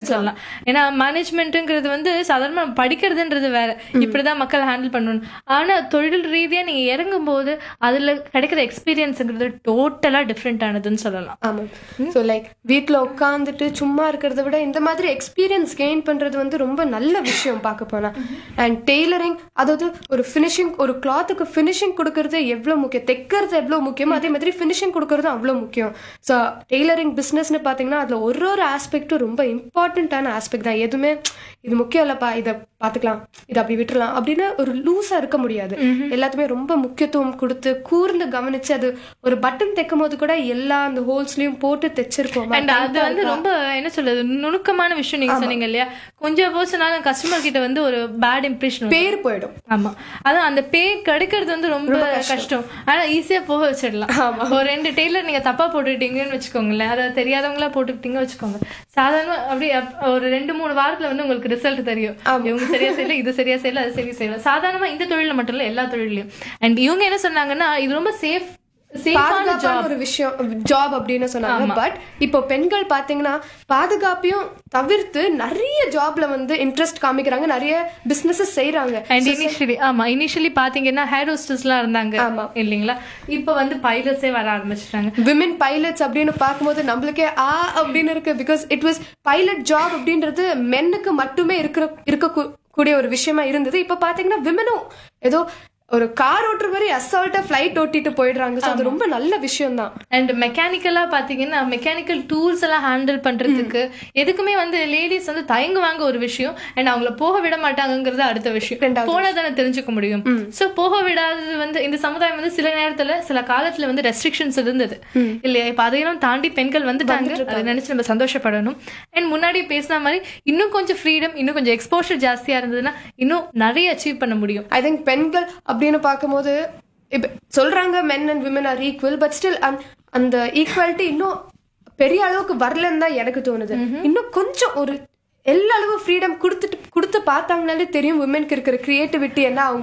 சொல்லலாம் ஏன்னா மேனேஜ்மெண்ட்டுங்கிறது வந்து சாதாரண படிக்கிறதுன்றது வேற இப்படிதான் மக்கள் ஹேண்டில் பண்ணணும் ஆனா தொழில் ரீதியா நீங்க இறங்கும் போது அதுல கிடைக்கிற எக்ஸ்பீரியன்ஸ்ங்கிறது டோட்டலா டிஃப்ரெண்ட் ஆனதுன்னு சொல்லலாம் ஆமா ஸோ லைக் வீட்ல உட்காந்துட்டு சும்மா இருக்கிறத விட இந்த மாதிரி எக்ஸ்பீரியன்ஸ் கெயின் பண்றது வந்து ரொம்ப நல்ல விஷயம் பார்க்க போனா அண்ட் டெய்லரிங் அதாவது ஒரு ஃபினிஷிங் ஒரு கிளாத்துக்கு ஃபினிஷிங் கொடுக்கறது எவ்வளவு முக்கியம் தைக்கிறது எவ்வளவு முக்கியமோ அதே மாதிரி ஃபினிஷிங் கொடுக்கறது அவ்வளவு முக்கியம் ஸோ டெய்லரிங் பிஸ்னஸ்னு பார்த்தீங்கன்னா அதுல ஒரு ஒரு ஆஸ்பெக்டும் ரொம்ப இம்பார்ட்டண்ட்டான ஆஸ்பெக்ட் தான் எதுவுமே இது முக்கியம் இல்லப்பா இதை பார்த்துக்கலாம் இதை அப்படி விட்டுறலாம் அப்படின்னு ஒரு லூஸா இருக்க முடியாது எல்லாத்துமே ரொம்ப முக்கியத்துவம் கொடுத்து கூர்ந்து கவனிச்சு அது ஒரு பட்டன் தைக்கும் போது கூட எல்லா அந்த ஹோல்ஸ்லயும் போட்டு தைச்சிருக்கோம் அண்ட் அது வந்து ரொம்ப என்ன சொல்றது நுணுக்கமான விஷயம் நீங்க சொன்னீங்க இல்லையா கொஞ்சம் போச்சுனாலும் கஸ்டமர் கிட்ட வந்து ஒரு பேட் இம்ப்ரெஷன் பேர் போயிடும் ஆமா அதான் அந்த பே கிடைக்கிறது வந்து ரொம்ப கஷ்டம் ஆனா ஈஸியா போக வச்சிடலாம் ஒரு ரெண்டு டெய்லர் நீங்க தப்பா போட்டுக்கிட்டீங்கன்னு வச்சுக்கோங்களேன் அதை தெரியாதவங்களா போட்டுக்கிட்டீங்க வச்சுக்கோங்க சாதாரண அப்படியே அப்- ஒரு ரெண்டு மூணு வாரத்துல வந்து உங்களுக்கு ரிசல்ட் தெரியும் இவங்க சரியா செய்யல இது சரியா செய்யல அது சரியா செய்யல சாதாரணமா இந்த தொழில மட்டும் இல்ல எல்லா தொழிலையும் அண்ட் இவங்க என்ன சொன்னாங்கன்னா இது ரொம்ப சேஃப் சேஃபான பாதுகாப்பான ஒரு விஷயம் ஜாப் அப்படின்னு சொன்னாங்க பட் இப்போ பெண்கள் பாத்தீங்கன்னா பாதுகாப்பையும் தவிர்த்து நிறைய ஜாப்ல வந்து இன்ட்ரெஸ்ட் காமிக்கிறாங்க நிறைய பிசினஸஸ் செய்றாங்க அண்ட் இனிஷியலி ஆமா இனிஷியலி பாத்தீங்கன்னா ஹேர் ஹோஸ்டர்ஸ்லாம் இருந்தாங்க இல்லைங்களா இப்ப வந்து பைலட்ஸே வர ஆரம்பிச்சிட்டாங்க விமன் பைலட்ஸ் அப்படின்னு பார்க்கும்போது நம்மளுக்கே ஆ அப்படின்னு இருக்கு because it was pilot job அப்படின்றது மென்னுக்கு மட்டுமே இருக்கிற இருக்க கூடிய ஒரு விஷயமா இருந்தது இப்ப பாத்தீங்கன்னா விமனும் ஏதோ ஒரு கார் ஓட்டுற மாதிரி அசால்ட்டா ஃபிளைட் ஓட்டிட்டு போயிடுறாங்க So அது ரொம்ப நல்ல விஷயம் தான் அண்ட் மெக்கானிக்கலா பாத்தீங்கன்னா மெக்கானிக்கல் டூல்ஸ் எல்லாம் ஹேண்டில் பண்றதுக்கு எதுக்குமே வந்து லேடிஸ் வந்து தயங்குவாங்க ஒரு விஷயம் அண்ட் அவங்கள போக விட மாட்டாங்கங்கிறது அடுத்த விஷயம் போனா தானே தெரிஞ்சுக்க முடியும் சோ போக விடாதது வந்து இந்த சமுதாயம் வந்து சில நேரத்துல சில காலத்துல வந்து ரெஸ்ட்ரிக்ஷன்ஸ் இருந்தது இல்லையா இப்ப அதையும் தாண்டி பெண்கள் வந்துட்டாங்க அதை நினைச்சு நம்ம சந்தோஷப்படணும் அண்ட் முன்னாடி பேசின மாதிரி இன்னும் கொஞ்சம் ஃப்ரீடம் இன்னும் கொஞ்சம் எக்ஸ்போஷர் ஜாஸ்தியா இருந்ததுன்னா இன்னும் நிறைய அச்சீவ் பண்ண முடியும் ஐ திங்க் பெண்கள் அப்படின்னு பார்க்கும்போது இப்ப சொல்றாங்க men and women are equal but still அந்த ஈக்குவாலிட்டி இன்னும் பெரிய அளவுக்கு வரலன்னு தான் எனக்கு தோணுது இன்னும் கொஞ்சம் ஒரு எல்லா அளவு ஃப்ரீடம் கொடுத்துட்டு கொடுத்து பார்த்தாங்கனாலே தெரியும் விமனுக்கு இருக்கிற கிரியேட்டிவிட்டி என்ன அவங்க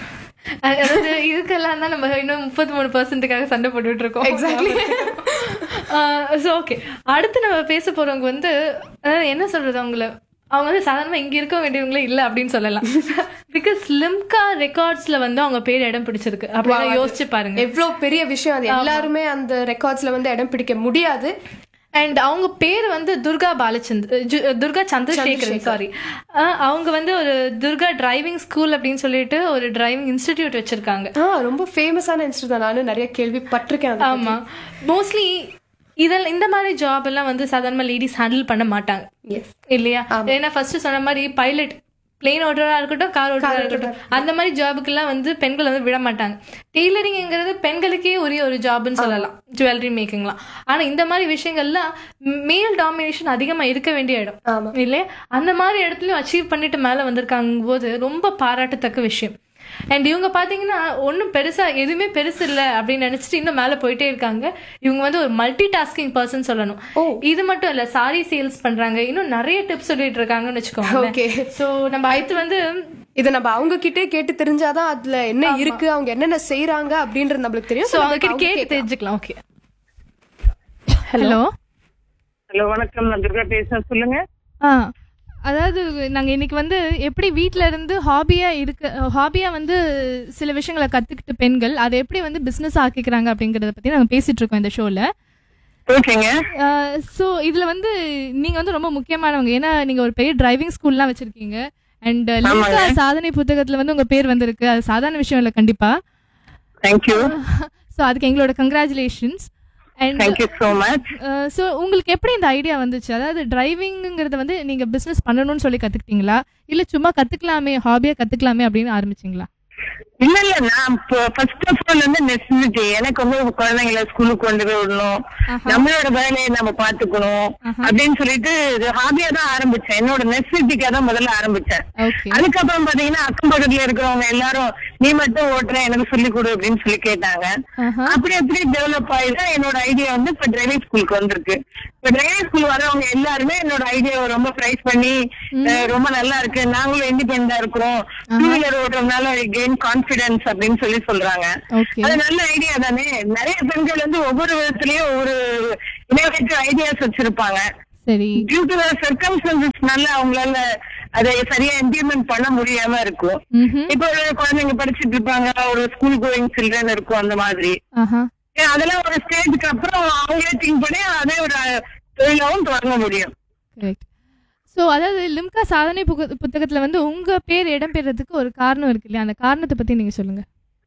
அதாவது இதுக்கெல்லாம் தான் நம்ம இன்னும் முப்பத்தி மூணு பர்சன்ட்டுக்காக சண்டை போட்டுட்டு இருக்கோம் Exactly. ஸோ ஓகே அடுத்து நம்ம பேச போறவங்க வந்து அதாவது என்ன சொல்றது அவங்கள அவங்க வந்து சாதாரணமா இங்க இருக்க வேண்டியவங்களே இல்ல அப்படின்னு சொல்லலாம் பிகாஸ் லிம்கா ரெக்கார்ட்ஸ்ல வந்து அவங்க பேர் இடம் பிடிச்சிருக்கு அப்படின்னு யோசிச்சு பாருங்க எவ்வளவு பெரிய விஷயம் அது எல்லாருமே அந்த ரெக்கார்ட்ஸ்ல வந்து இடம் பிடிக்க முடியாது அண்ட் அவங்க பேர் வந்து துர்கா பாலச்சந்த் ஜு- துர்கா சந்திரசேகரன் சாரி அவங்க வந்து ஒரு துர்கா டிரைவிங் ஸ்கூல் அப்படின்னு சொல்லிட்டு ஒரு டிரைவிங் இன்ஸ்டிடியூட் வச்சிருக்காங்க ஆ ரொம்ப ஃபேமஸான இன்ஸ்டியூட் தான் நானும் நிறைய கேள்விப்பட்டிருக்கேன் அதை ஆமா மோஸ்ட்லி இதில் இந்த மாதிரி ஜாப் எல்லாம் வந்து சாதாரண லேடிஸ் ஹேண்டில் பண்ண மாட்டாங்க இல்லையா ஏன்னா ஃபர்ஸ்ட் சொன்ன மாதிரி பைலட் பிளேன் ஓட்டுறதா இருக்கட்டும் கார் ஓட்டுறதா இருக்கட்டும் அந்த மாதிரி ஜாபுக்கெல்லாம் வந்து பெண்கள் வந்து விட மாட்டாங்க டெய்லரிங்ங்கிறது பெண்களுக்கே உரிய ஒரு ஜாப்னு சொல்லலாம் ஜுவல்லரி மேக்கிங்லாம் ஆனா இந்த மாதிரி விஷயங்கள்லாம் மேல் டாமினேஷன் அதிகமா இருக்க வேண்டிய இடம் இல்லையா அந்த மாதிரி இடத்துலயும் அச்சீவ் பண்ணிட்டு மேல வந்திருக்காங்க போது ரொம்ப பாராட்டத்தக்க விஷயம் அண்ட் இவங்க பாத்தீங்கன்னா ஒன்றும் பெருசா எதுவுமே பெருசு இல்லை அப்படின்னு நினைச்சிட்டு இன்னும் மேல போயிட்டே இருக்காங்க இவங்க வந்து ஒரு மல்டி டாஸ்கிங் பர்சன் சொல்லணும் இது மட்டும் இல்ல சாரி சேல்ஸ் பண்றாங்க இன்னும் நிறைய டிப்ஸ் சொல்லிட்டு இருக்காங்கன்னு வச்சுக்கோங்க Okay. சோ நம்ம அடுத்து வந்து இதை நம்ம அவங்க கிட்டே கேட்டு தெரிஞ்சாதான் அதுல என்ன இருக்கு அவங்க என்னென்ன செய்றாங்க அப்படின்றது நம்மளுக்கு தெரியும் சோ So, அவங்க நம்ம கிட்ட கேட்டு தெரிஞ்சுக்கலாம் ஓகே ஹலோ ஹலோ வணக்கம் நான் துர்கா பேசுறேன் சொல்லுங்க ஆ அதாவது நாங்க இன்னைக்கு வந்து எப்படி வீட்ல இருந்து ஹாபியா இருக்க ஹாபியா வந்து சில விஷயங்களை கத்துக்கிட்டு பெண்கள் அதை எப்படி வந்து பிசினஸ் ஆக்கிக்கிறாங்க அப்படிங்கறத பத்தி நாங்க பேசிட்டு இருக்கோம் இந்த ஷோல ஓகேங்க ஸோ இதுல வந்து நீங்க வந்து ரொம்ப முக்கியமானவங்க ஏன்னா நீங்க ஒரு பெரிய டிரைவிங் ஸ்கூல்லாம் வச்சிருக்கீங்க அண்ட் லிங்கா சாதனை புத்தகத்துல வந்து உங்க பேர் வந்திருக்கு அது சாதாரண விஷயம் இல்லை கண்டிப்பா தேங்க்யூ ஸோ அதுக்கு எங்களோட congratulations and thank you so much so உங்களுக்கு எப்படி இந்த ஐடியா வந்துச்சு அதாவது டிரைவிங்ங்கிறத வந்து நீங்க பிசினஸ் பண்ணணும்னு சொல்லி கத்துக்கிட்டீங்களா இல்ல சும்மா கத்துக்கலாமே ஹாபியா கத்துக்கலாமே அப்படின்னு ஆரம்பிச்சீங்களா இல்ல இல்ல நான் ஃபர்ஸ்ட் ஆஃப் ஆல் வந்து நெசசிட்டி எனக்கு வந்து குழந்தைங்களை ஸ்கூலுக்கு கொண்டு போய் விடணும் நம்மளோட வேலையை நம்ம பாத்துக்கணும் அப்படின்னு சொல்லிட்டு இது ஹாபியா தான் ஆரம்பிச்சேன் என்னோட நெசசிட்டிக்கா தான் முதல்ல ஆரம்பிச்சேன் ஓகே அதுக்கப்புறம் பாத்தீங்கன்னா அக்கம் பக்கத்துல இருக்கிறவங்க எல்லாரும் நீ மட்டும் ஓட்டுற எனக்கு சொல்லி கொடு அப்படின்னு சொல்லி கேட்டாங்க அப்படி அப்படி டெவலப் ஆயிதான் என்னோட ஐடியா வந்து இப்ப டிரைவிங் ஸ்கூலுக்கு வந்திருக்கு இப்ப டிரைவிங் ஸ்கூல் வரவங்க எல்லாருமே என்னோட ஐடியாவை ரொம்ப பிரைஸ் பண்ணி அஹ், ரொம்ப நல்லா இருக்கு நாங்களும் இண்டிபெண்டா இருக்கிறோம் டூ வீலர் ஓட்டுறதுனால கெயின் கான்பிடன்ஸ் அப்படின்னு சொல்லி சொல்றாங்க ஓகே அது நல்ல ஐடியா தானே நிறைய பெண்கள் வந்து ஒவ்வொரு விதத்திலயும் ஒவ்வொரு இனோவேட்டிவ் ஐடியாஸ் வச்சிருப்பாங்க சரி டியூ டு சர்க்கம்ஸ்டன்சஸ்னால அவங்களால அதை சரியா இம்ப்ளிமெண்ட் பண்ண முடியாம இருக்கும் ம்ஹும். இப்போ ஒரு குழந்தைங்க படிச்சிட்டு இருப்பாங்க ஒரு ஸ்கூல் கோயிங் சில்ட்ரன் இருக்கும் அந்த மாதிரி ஆஹா ஏன் அதெல்லாம் ஒரு ஸ்டேஜுக்கு அப்புறம் அவங்களே திங்க் பண்ணி அதே ஒரு தொழிலாவும் தொடங்க முடியும் கரெக்ட் ஸோ அதாவது லிம்கா சாதனை புக- புத்தகத்துல வந்து உங்க பேர் இடம்பெறதுக்கு ஒரு காரணம் இருக்கு இல்லையா அந்த காரணத்தை பத்தி நீங்க சொல்லுங்க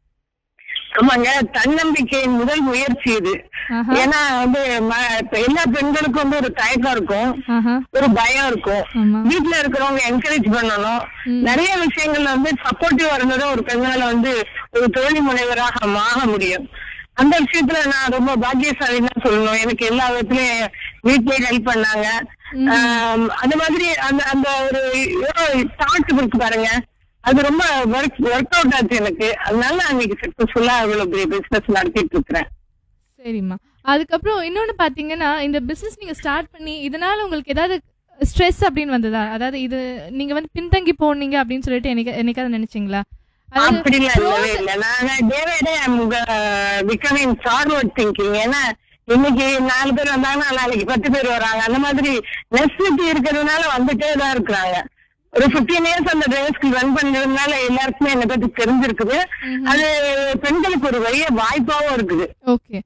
ஆமாங்க தன்னம்பிக்கையின் முதல் முயற்சி இது ஆஹா ஏன்னா வந்து ம- இப்ப எல்லா பெண்களுக்கும் வந்து ஒரு தயக்கம் இருக்கும் ஆஹா ஒரு பயம் இருக்கும் ஆமா வீட்டுல இருக்கிறவங்க என்கரேஜ் பண்ணணும் நிறைய விஷயங்கள்ல வந்து சப்போர்ட்டிவ் இருந்ததும் ஒரு பெண்ணால வந்து ஒரு தொழில் முனைவராக மாற முடியும் அந்த விஷயத்துல நான் ரொம்ப பாக்கியசாலின்னு தான் சொல்லணும் எனக்கு எல்லா விதத்துலயும் வீட்லயே ஹெல்ப் பண்ணாங்க ஆம், அந்த மாதிரி அந்த அந்த ஒரு தாட் இருக்கு பாருங்க அது ரொம்ப ஒர்க் ஒர்க் அவுட் ஆச்சு எனக்கு அதனால நான் இன்னைக்கு சக்சஸ்ஃபுல்லா அவ்வளவு பெரிய பிசினஸ் நடத்திட்டு இருக்கிறேன் சரிம்மா அதுக்கப்புறம் இன்னொன்னு பாத்தீங்கன்னா இந்த பிசினஸ் நீங்க ஸ்டார்ட் பண்ணி இதனால உங்களுக்கு ஏதாவது ஸ்ட்ரெஸ் அப்படின்னு வந்ததா அதாவது இது நீங்க வந்து பின்தங்கி போனீங்க அப்படின்னு சொல்லிட்டு எனக்கு என்னைக்காவது நினைச்சீங்களா அதாவது அப்படிலாம் இல்லவே இல்ல நான் day by day becoming forward thinking ஏன்னா இன்னைக்கு நாலு பேர் வந்தாங்கன்னா நாளைக்கு பத்து பேர் வராங்க அந்த மாதிரி நெசசிட்டி இருக்கிறதுனால வந்துட்டே தான் இருக்கிறாங்க ஒரு 15 இயர்ஸ் அந்த டிரைவர் ஸ்கூல் ரன் பண்ணதுனால எல்லாருக்குமே என்னை பத்தி தெரிஞ்சிருக்குது அது பெண்களுக்கு ஒரு பெரிய வாய்ப்பாவும் இருக்குது ஓகே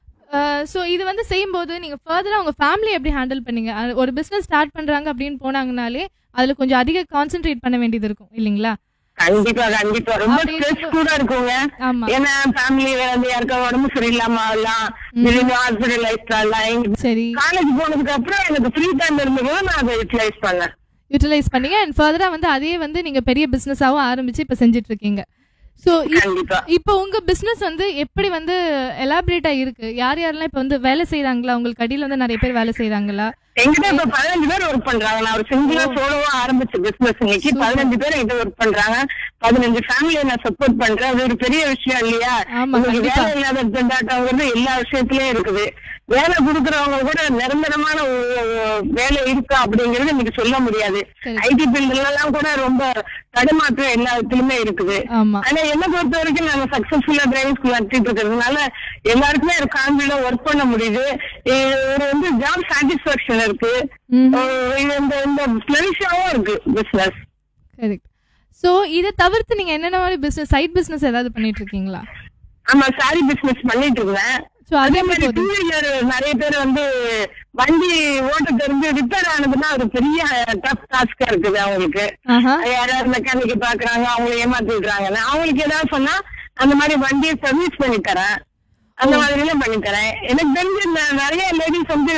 ஸோ இது வந்து செய்யும்போது நீங்க ஃபர்தரா உங்க ஃபேமிலி எப்படி ஹேண்டில் பண்ணீங்க அது ஒரு பிசினஸ் ஸ்டார்ட் பண்றாங்க அப்படின்னு போனாங்கனாலே அதுல கொஞ்சம் அதிக கான்சென்ட்ரேட் பண்ண வேண்டியது இருக்கும் இல்லைங்களா கண்டிப்பா கண்டிப்பா ரொம்ப அப்படி ஸ்ட்ரெஸ் இருக்கும். கூட இருக்குங்க ஆமா ஏன்னா ஃபேமிலி வந்து யாருக்கா உடம்பு சரியில்லாம ஆகலாம் திடீர்னு ஹாஸ்பிட்டலைஸ் ஆகலாம் சரி காலேஜ் போனதுக்கு அப்புறம் எனக்கு ஃப்ரீ டைம் இருந்தபோது நான் அதை யூட்டிலைஸ் பண்ணேன் யூட்டிலைஸ் பண்ணீங்க அண்ட் ஃபர்தரா வந்து அதே வந்து நீங்க பெரிய பிசினஸாவும் ஆரம்பிச்சு இப்ப செஞ்சுட்டு இருக்கீங்க ஸோ கண்டிப்பா இப்போ உங்க பிசினஸ் வந்து எப்படி வந்து எலாபரேட்டா இருக்கு யார் யாரெல்லாம் இப்ப வந்து வேலை செய்றாங்களா உங்களுக்கு அடியில வந்து நிறைய பேர் வேலை செய்றாங்களா எங்கிட்ட இப்ப பதினஞ்சு பேர் ஒர்க் பண்றாங்க நான் ஒரு சிங்கிளா சோலோவா ஆரம்பிச்ச பிசினஸ் இன்னைக்கு பதினஞ்சு பேர் எங்கிட்ட ஒர்க் பண்றாங்க பதினஞ்சு ஃபேமிலியை நான் சப்போர்ட் பண்றேன் அது ஒரு பெரிய விஷயம் இல்லையா ஆமா, இன்னைக்கு கண்டிப்பா. வேலை இல்லாத திண்டாட்டங்கிறது எல்லா விஷயத்திலயும் இருக்குது வேலை கொடுக்கறவங்க கூட நிரந்தரமான ஒரு வேலை இருக்கா அப்படிங்கறது இன்னைக்கு சொல்ல முடியாது சரி. ஐடி ஃபீல்டுல எல்லாம் கூட ரொம்ப தடுமாற்றம் எல்லா இடத்துலயுமே இருக்குது ஆமா ஆனா என்ன பொறுத்த வரைக்கும் நாங்க சக்சஸ்ஃபுல்லா டிரைவிங் ஸ்கூல் நடத்திட்டு இருக்கிறதுனால எல்லாருக்குமே ஒரு கான்பிடா ஒர்க் பண்ண முடியுது இது ஒரு வந்து ஜாப் சாட்டிஸ்பாக்சன் இருக்கு ம் அஹ் இது இந்த இந்த ஃபிளரிஷாவும் இருக்கு பிசினஸ் கரெக்ட் ஸோ இதை தவிர்த்து நீங்க என்னென்ன மாதிரி பிசினஸ் சைட் பிசினஸ் ஏதாவது பண்ணிட்டு இருக்கீங்களா ஆமா சாரி பிசினஸ் பண்ணிட்டு இருந்தேன் ஸோ அதே அதே மாதிரி மாதிரி டூ வீலர் நிறைய பேர் வந்து வண்டி ஓட்ட தெரிஞ்சு ரிப்பேர் ஆனதுன்னா ஒரு பெரிய டஃப் டாஸ்கா இருக்குது அவங்களுக்கு ஆஹா யாராவது மெக்கானிக் பாக்குறாங்க அவங்களை ஏமாத்தி விடுறாங்கன்னு அவங்களுக்கு ஏதாவது சொன்னா அந்த மாதிரி வண்டியை சர்வீஸ் பண்ணி தரேன் அந்த மாதிரி எல்லாம் பண்ணி தரேன் எனக்கு தெரிஞ்சு இந்த நிறைய லேடிஸ் வந்து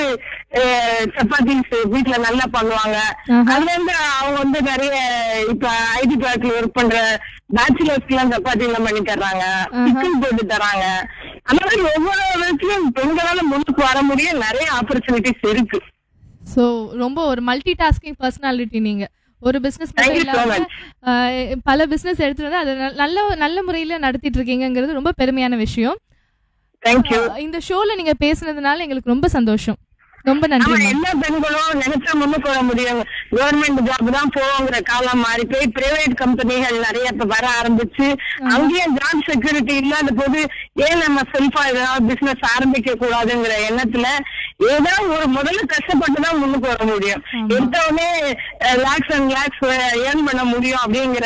சப்பாத்திஸ் வீட்ல நல்லா பண்ணுவாங்க ஆஹா. அதுல இருந்து அவங்க வந்து நிறைய இப்ப ஐடி பார்க்ல ஒர்க் பண்ற பேச்சுலர்ஸ்க்கு எல்லாம் சப்பாத்தி எல்லாம் பண்ணி தர்றாங்க சிக்கன் போட்டு தராங்க அந்த மாதிரி ஒவ்வொரு விதத்திலும் பெண்களால முன்னுக்கு வர முடியும் நிறைய ஆப்பர்ச்சுனிட்டிஸ் இருக்கு ஸோ ரொம்ப ஒரு மல்டி டாஸ்கிங் பர்சனாலிட்டி நீங்க ஒரு பிசினஸ் Thank மட்டும் you so இல்லாம ஆஹ், பல பிசினஸ் எடுத்துட்டு வந்து அதை நல்- நல்ல நல்ல முறையில நடத்திட்டு இருக்கீங்கங்கிறது ரொம்ப பெருமையான விஷயம் தேங்க்யூ ஆஹ், இந்த ஷோல நீங்க பேசுனதுனால எங்களுக்கு ரொம்ப சந்தோஷம் ரொம்ப ஆமா நன்றி எல்லா பெண்களும் நினைச்சா முன்னுக்கு வர முடியும் கவர்மெண்ட் ஜாப் தான் போவோங்கிற காலம் மாறி போய் பிரைவேட் கம்பெனிகள் நிறைய இப்ப வர ஆரம்பிச்சு அங்கேயும் ஜாப் செக்யூரிட்டி இல்லாத போது ஏன் நம்ம செல்ஃபா ஏதாவது பிசினஸ் ஆரம்பிக்க கூடாதுங்கிற எண்ணத்துல ஏதாவது ஒரு முதல்ல கஷ்டப்பட்டு தான் முன்னுக்கு வர முடியும் எடுத்த உடனே லேக்ஸ் அண்ட் லேக்ஸ் ஏர்ன் பண்ண முடியும் அப்படிங்கிற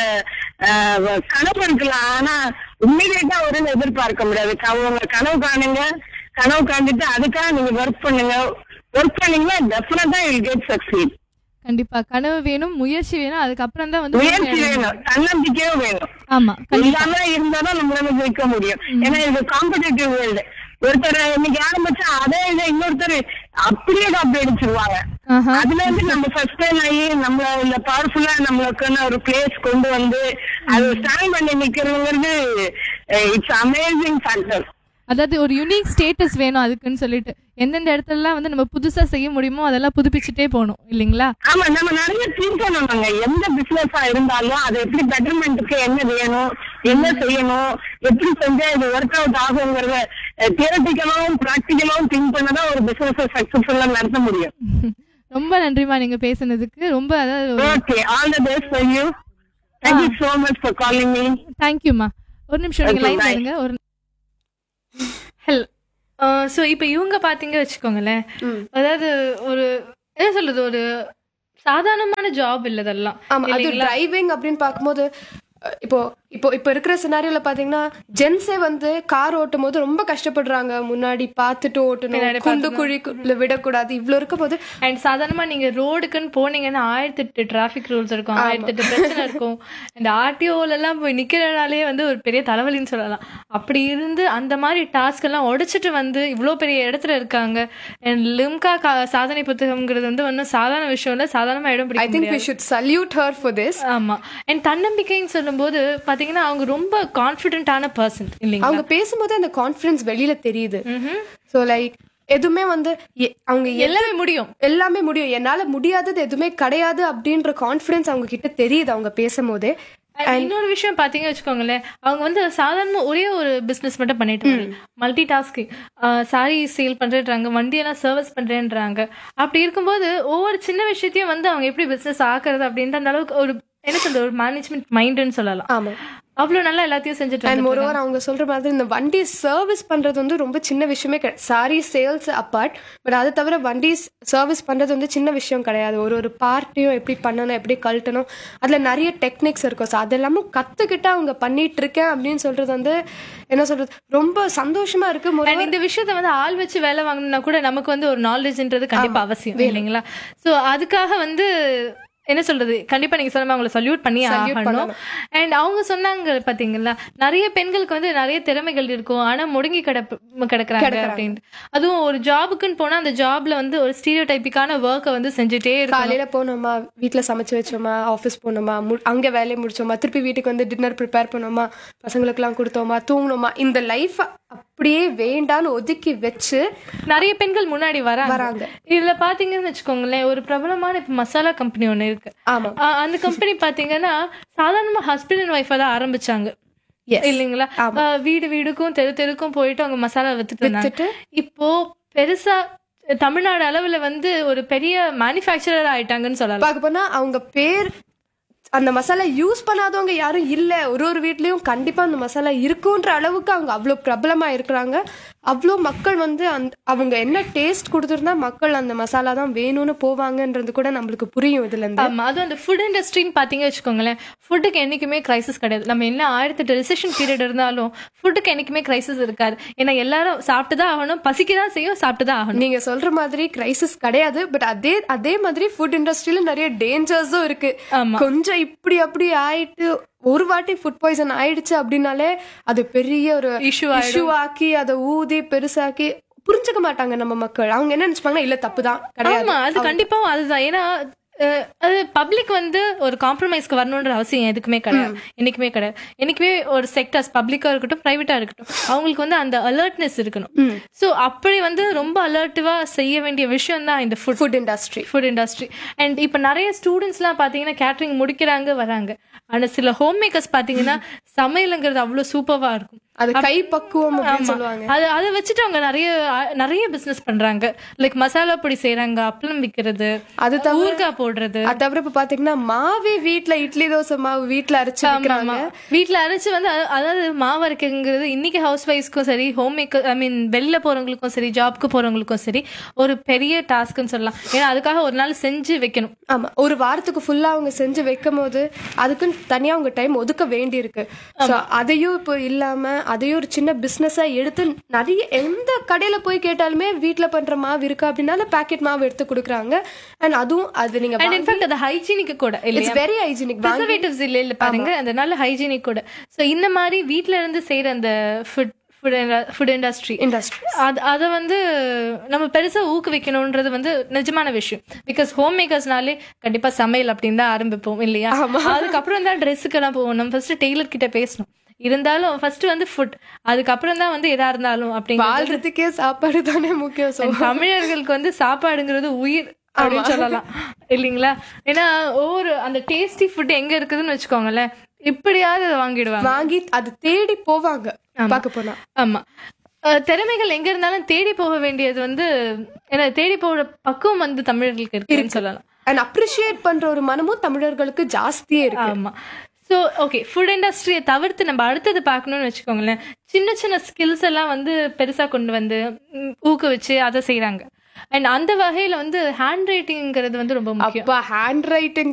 அஹ், கனவு இருக்கலாம் ஆனா இம்மிடியட்டா ஒரு எதிர்பார்க்க முடியாது க- உங்க கனவு காணுங்க கனவு காண்டிட்டு அதுக்காக நீங்க ஒர்க் பண்ணுங்க ஒர்க் பண்ணீங்கன்னா டெஃபினட்டா வில் கெட் சக்சீட் கண்டிப்பா கனவு வேணும் முயற்சி வேணும் அதுக்கப்புறம் தான் வந்து முயற்சி முன்னேற முடியும். வேணும் தன்னம்பிக்கையும் வேணும் ஆமா கண்டிப்பா இல்லாம இருந்தாதான் நம்மளால ஜெயிக்க முடியும் ஏன்னா இது காம்படிட்டிவ் வேர்ல்டு ஒருத்தர் இன்னைக்கு ஆரம்பிச்சா அதே இதை இன்னொருத்தர் அப்படியே காப்பி அடிச்சிருவாங்க ஆஹா அதுல இருந்து நம்ம ஃபர்ஸ்ட் டைம் ஆகி நம்மள இல்ல பவர்ஃபுல்லா நம்மளுக்குன்னு ஒரு பிளேஸ் கொண்டு வந்து அது ஸ்டாண்ட் பண்ணி நிக்கிறதுங்கிறது இட்ஸ் அமேசிங் ஃபேக்டர் அதாவது ஒரு யூனிக் ஸ்டேட்டஸ் வேணும் அதுக்குன்னு சொல்லிட்டு எந்தெந்த இடத்துலலாம் வந்து நம்ம புதுசா செய்ய முடியுமோ அதெல்லாம் புதுப்பிச்சுட்டே போகணும் இல்லைங்களா ஆமா நம்ம நிறைய திங்க் பண்ணணுங்க எந்த பிசினஸா இருந்தாலும் அது எப்படி பெட்டர்மெண்ட்டுக்கு என்ன வேணும் என்ன செய்யணும் எப்படி செஞ்சா இது ஒர்க் அவுட் ஆகுங்கிறத தியரட்டிக்கலாவும் பிராக்டிக்கலாவும் திங்க் பண்ணதான் ஒரு பிசினஸ் சக்சஸ்ஃபுல்லா நடத்த முடியும் ரொம்ப நன்றிமா நீங்க பேசுனதுக்கு ரொம்ப அதாவது okay all the best for you thank you so much for calling me தேங்க்யூமா ஒரு நிமிஷம் நீங்க Okay, லைன்ல bye. இருங்க ஒரு ஹெல் ஸோ இப்போ இவங்க பார்த்தீங்க வச்சுக்கோங்களேன் அதாவது ஒரு என்ன சொல்றது ஒரு சாதாரணமான ஜாப் இல்ல இதெல்லாம் ஆமா அது டிரைவிங் அப்படின்னு பார்க்கும்போது அஹ், இப்போ இப்போ இப்போ இருக்கிற சினாரியோல பாத்தீங்கன்னா ஜென்ஸே வந்து கார் ஓட்டும் போது ரொம்ப கஷ்டப்படுறாங்க முன்னாடி பார்த்துட்டு ஓட்டணும் குண்டு குழிக்குள்ள விடக்கூடாது இவ்ளோ இருக்கும் போது அண்ட் சாதாரணமா நீங்க ரோடுக்குன்னு போனீங்கன்னா ஆயிரத்தி எட்டு டிராஃபிக் ரூல்ஸ் இருக்கும் ஆயிரத்தி எட்டு பிரச்சனை இருக்கும் அண்ட் ஆர்டிஓல எல்லாம் போய் நிக்கிறனாலே வந்து ஒரு பெரிய தலைவலின்னு சொல்லலாம் அப்படி இருந்து அந்த மாதிரி டாஸ்க் எல்லாம் உடைச்சிட்டு வந்து இவ்வளோ பெரிய இடத்துல இருக்காங்க அண்ட் லிம்கா கா- சாதனை புத்தகம்ங்கிறது வந்து ஒன்றும் சாதாரண விஷயம் இல்ல சாதாரணமா இடம் ஐ பிடிக்க think we should salute her for this ஆமா அண்ட் தன்னம்பிக்கைன்னு சொல்லும்போது பாத்தீங்கன்னா அவங்க ரொம்ப கான்பிடென்டான பர்சன் இல்லைங்களா அவங்க பேசும்போது அந்த கான்ஃபிடன்ஸ் வெளியில தெரியுது சோ லைக் எதுவுமே வந்து எ- அவங்க எ- எல்லாமே முடியும் எல்லாமே முடியும் என்னால முடியாதது எதுவுமே கிடையாது அப்படின்ற கான்ஃபிடன்ஸ் அவங்க கிட்ட தெரியுது அவங்க பேசும்போதே And இன்னொரு விஷயம் பாத்தீங்க வச்சுக்கோங்களேன் அவங்க வந்து சாதாரண ஒரே ஒரு பிசினஸ் மட்டும் பண்ணிட்டு மல்டி டாஸ்கிங் சாரி சேல் பண்றேன்றாங்க வண்டியெல்லாம் சர்வீஸ் பண்றேன்றாங்க அப்படி இருக்கும்போது ஒவ்வொரு சின்ன விஷயத்தையும் வந்து அவங்க எப்படி பிசினஸ் ஆக்குறது அப்படின்ற அந்த அளவுக்கு ஒரு என்ன சொல்றது ஒரு மேனேஜ்மெண்ட் மைண்டுன்னு சொல்லலாம் ஆமா அவ்வளவு நல்லா எல்லாத்தையும் செஞ்சுட்டு அண்ட் வந்துட்டு மோரோவர் அவங்க சொல்ற மாதிரி இந்த வண்டி சர்வீஸ் பண்றது வந்து ரொம்ப சின்ன விஷயமே கிடையாது சாரி சேல்ஸ் அப்பார்ட் பட் அதை தவிர வண்டி சர்வீஸ் பண்றது வந்து சின்ன விஷயம் கிடையாது ஒரு ஒரு பார்ட்டியும் எப்படி பண்ணணும் எப்படி கழட்டணும் அதுல நிறைய டெக்னிக்ஸ் இருக்கும் ஸோ அதெல்லாமும் கத்துக்கிட்டு அவங்க பண்ணிட்டு இருக்கேன் அப்படின்னு சொல்றது வந்து என்ன சொல்றது ரொம்ப சந்தோஷமா இருக்கு And moreover- இந்த விஷயத்த வந்து ஆள் வச்சு வேலை வாங்கணும்னா கூட நமக்கு வந்து ஒரு நாலேஜ்ன்றது கண்டிப்பா அவசியம் இல்லைங்களா சோ அதுக்காக வந்து என்ன சொல்றது கண்டிப்பா நீங்க சொன்ன மாதிரி அவங்கள சல்யூட் பண்ணி ஆகணும் அண்ட் அவங்க சொன்னாங்க பாத்தீங்களா நிறைய பெண்களுக்கு வந்து நிறைய திறமைகள் இருக்கும் ஆனா முடங்கி கிடப்பு கிடக்குறாங்க அப்படின்ட்டு அதுவும் ஒரு ஜாபுக்குன்னு போனா அந்த ஜாப்ல வந்து ஒரு ஸ்டீரியோ டைப்பிக்கான ஒர்க்கை வந்து செஞ்சுட்டே இருக்கும் காலையில போனோமா வீட்ல சமைச்சு வச்சோமா ஆஃபீஸ் போனோமா மு- அங்க வேலையை முடிச்சோமா திருப்பி வீட்டுக்கு வந்து டின்னர் ப்ரிப்பேர் பண்ணோமா பசங்களுக்குலாம் கொடுத்தோமா தூங்கணுமா இந்த லைஃப் அப்படியே வேண்டான்னு ஒதுக்கி வச்சு நிறைய பெண்கள் முன்னாடி வராங்க வராங்க. இதுல பாத்தீங்கன்னு வச்சுக்கோங்களேன் ஒரு பிரபலமான இப்ப மசாலா கம்பெனி ஒண்ணு இருக்கு ஆமா ஆ, அந்த கம்பெனி பாத்தீங்கன்னா சாதாரணமா ஹஸ்பண்ட் அண்ட் ஒய்ஃபா தான் ஆரம்பிச்சாங்க இல்லைங்களா ஆ, வீடு வீடுக்கும் தெரு தெருக்கும் போயிட்டு அவங்க மசாலா வித்துட்டு இருந்தாங்க இப்போ பெருசா தமிழ்நாடு அளவுல வந்து ஒரு பெரிய மேனுஃபேக்சரர் ஆயிட்டாங்கன்னு சொல்லலாம் பார்க்க போனா அவங்க பேர் அந்த மசாலா யூஸ் பண்ணாதவங்க யாரும் இல்ல ஒரு ஒரு வீட்லயும் கண்டிப்பா அந்த மசாலா இருக்குன்ற அளவுக்கு அவங்க அவ்வளவு பிரபலமா இருக்கிறாங்க அவ்வளோ மக்கள் வந்து அந்த அவங்க என்ன டேஸ்ட் கொடுத்துருந்தா மக்கள் அந்த மசாலா தான் வேணும்னு போவாங்கன்றது கூட நம்மளுக்கு புரியும் இதுல இருந்து ஆமா அதுவும் அந்த ஃபுட் இண்டஸ்ட்ரின்னு பாத்தீங்க வச்சுக்கோங்களேன் ஃபுட்டுக்கு என்னைக்குமே கிரைசிஸ் கிடையாது நம்ம என்ன ஆயிரத்தெட்டு ரிசெஷன் பீரியட் இருந்தாலும் ஃபுட்டுக்கு என்னைக்குமே கிரைசிஸ் இருக்காது ஏன்னா எல்லாரும் சாப்பிட்டு தான் ஆகணும் பசிக்க தான் செய்யும் சாப்பிட்டு தான் ஆகணும் நீங்க சொல்ற மாதிரி கிரைசிஸ் கிடையாது பட் அதே அதே மாதிரி ஃபுட் இண்டஸ்ட்ரியில நிறைய டேஞ்சர்ஸும் இருக்கு ஆமா. கொஞ்சம் இப்படி அப்படி ஆயிட்டு ஒரு வாட்டி ஃபுட் பாய்சன் ஆயிடுச்சு அப்படின்னாலே அது பெரிய ஒரு Issue இஷ்யூ ஆக்கி அதை ஊதி பெருசாக்கி புரிஞ்சுக்க மாட்டாங்க நம்ம மக்கள் அவங்க என்ன நினைச்சுப்பாங்கன்னா இல்ல தப்பு தான் கிடையாது ஆமா அது கண்டிப்பா அதுதான் ஏன்னா அஹ், அது பப்ளிக் வந்து ஒரு காம்ப்ரமைஸ்க்கு வரணுன்ற அவசியம் எதுக்குமே கிடையாது என்னைக்குமே கிடையாது என்னைக்குமே ஒரு செக்டர்ஸ் பப்ளிக்கா இருக்கட்டும் பிரைவேட்டா இருக்கட்டும் அவங்களுக்கு வந்து அந்த அலர்ட்னஸ் இருக்கணும் சோ அப்படி வந்து ரொம்ப அலர்ட்டிவா செய்ய வேண்டிய விஷயம் தான் இந்த food food industry food industry and இப்போ நிறைய ஸ்டூடெண்ட்ஸ்லாம் பார்த்தீங்கன்னா கேட்டரிங் முடிக்கிறாங்க வராங்க ஆனா சில ஹோம் மேக்கர்ஸ் பார்த்தீங்கன்னா சமையலுங்கிறது அவ்வளோ சூப்பர்வா இருக்கும் அது கை பக்குவம் அப்படின்னு ஆமா. சொல்லுவாங்க அது அதை வச்சுட்டு அவங்க நிறைய நிறைய பிசினஸ் பண்றாங்க லைக் மசாலா பொடி செய்றாங்க அப்பளம் விக்கிறது அது தவிர- ஊறுகாய் போடுறது அது தவிர இப்ப பாத்தீங்கன்னா மாவே வீட்ல இட்லி தோசை மாவு வீட்ல அரைச்சு விக்கிறாங்க ஆமா. வீட்ல அரைச்சு வந்து அத- அதாவது மாவு அரைக்கிறது இன்னைக்கு ஹவுஸ் ஒய்ஃப்ஸ்க்கும் சரி ஹோம் மேக்கர் ஐ மீன் வெளில போறவங்களுக்கும் சரி ஜாப்க்கு போறவங்களுக்கும் சரி ஒரு பெரிய டாஸ்க்னு சொல்லலாம் ஏன்னா அதுக்காக ஒரு நாள் செஞ்சு வைக்கணும் ஆமா ஒரு வாரத்துக்கு ஃபுல்லா அவங்க செஞ்சு வைக்கும் போது அதுக்குன்னு தனியா அவங்க டைம் ஒதுக்க வேண்டி இருக்கு So, அதையும் இப்போ இல்லாம அதையும் ஒரு சின்ன பிசினஸா எடுத்து நிறைய எந்த கடையில போய் கேட்டாலுமே வீட்ல பண்ற மாவு இருக்கா அப்படின்னால பாக்கெட் மாவு எடுத்து கொடுக்குறாங்க அண்ட் அதுவும் அது நீங்க அண்ட் இன்ஃபேக்ட் அது ஹைஜீனிக் கூட இல்லையா இட்ஸ் வெரி ஹைஜீனிக் ப்ரிசர்வேட்டிவ்ஸ் இல்ல இல்ல பாருங்க அதனால ஹைஜீனிக் கூட சோ இந்த மாதிரி வீட்ல இருந்து செய்யற அந்த ஃபுட் ஃபுட் இண்டஸ்ட்ரி இண்டஸ்ட்ரி அது அதை வந்து நம்ம பெருசா ஊக்குவிக்கணும்ன்றது வந்து நிஜமான விஷயம் பிகாஸ் ஹோம் மேக்கர்ஸ்னாலே கண்டிப்பா சமையல் அப்படின்னு தான் ஆரம்பிப்போம் இல்லையா அதுக்கப்புறம் தான் ட்ரெஸ்ஸுக்கெல்லாம் போவோம் நம்ம ஃபர்ஸ்ட் டெய்லர் கிட்ட பேசணும் இருந்தாலும் ஃபர்ஸ்ட் வந்து ஃபுட் அதுக்கப்புறம் தான் வந்து எதா இருந்தாலும் அப்படிங்க வாழ்றதுக்கே சாப்பாடு தானே முக்கியம் So, தமிழர்களுக்கு வந்து சாப்பாடுங்கிறது உயிர் அப்படின்னு சொல்லலாம் இல்லைங்களா ஏன்னா ஒவ்வொரு அந்த டேஸ்டி ஃபுட் எங்க இருக்குதுன்னு வச்சுக்கோங்களேன் இப்படியாவது அதை வாங்கிடுவாங்க வாங்கி அது தேடி போவாங்க பார்க்க போனா ஆமா அஹ் திறமைகள் எங்க இருந்தாலும் தேடி போக வேண்டியது வந்து ஏன்னா தேடி போகிற பக்குவம் வந்து தமிழர்களுக்கு இருக்குன்னு சொல்லலாம் அண்ட் அப்ரிஷியேட் பண்ற ஒரு மனமும் தமிழர்களுக்கு ஜாஸ்தியே இருக்கு ஆமா ஸோ ஓகே ஃபுட் இண்டஸ்ட்ரியை தவிர்த்து நம்ம அடுத்தது பார்க்கணும்னு வச்சுக்கோங்களேன் சின்ன சின்ன ஸ்கில்ஸ் எல்லாம் வந்து பெருசா கொண்டு வந்து ம், ஊக்குவிச்சு அதை செய்றாங்க அண்ட் அந்த வகையில வந்து ஹேண்ட் ரைட்டிங்கிறது வந்து ரொம்ப முக்கியம் அப்பா ஹேண்ட் ரைட்டிங்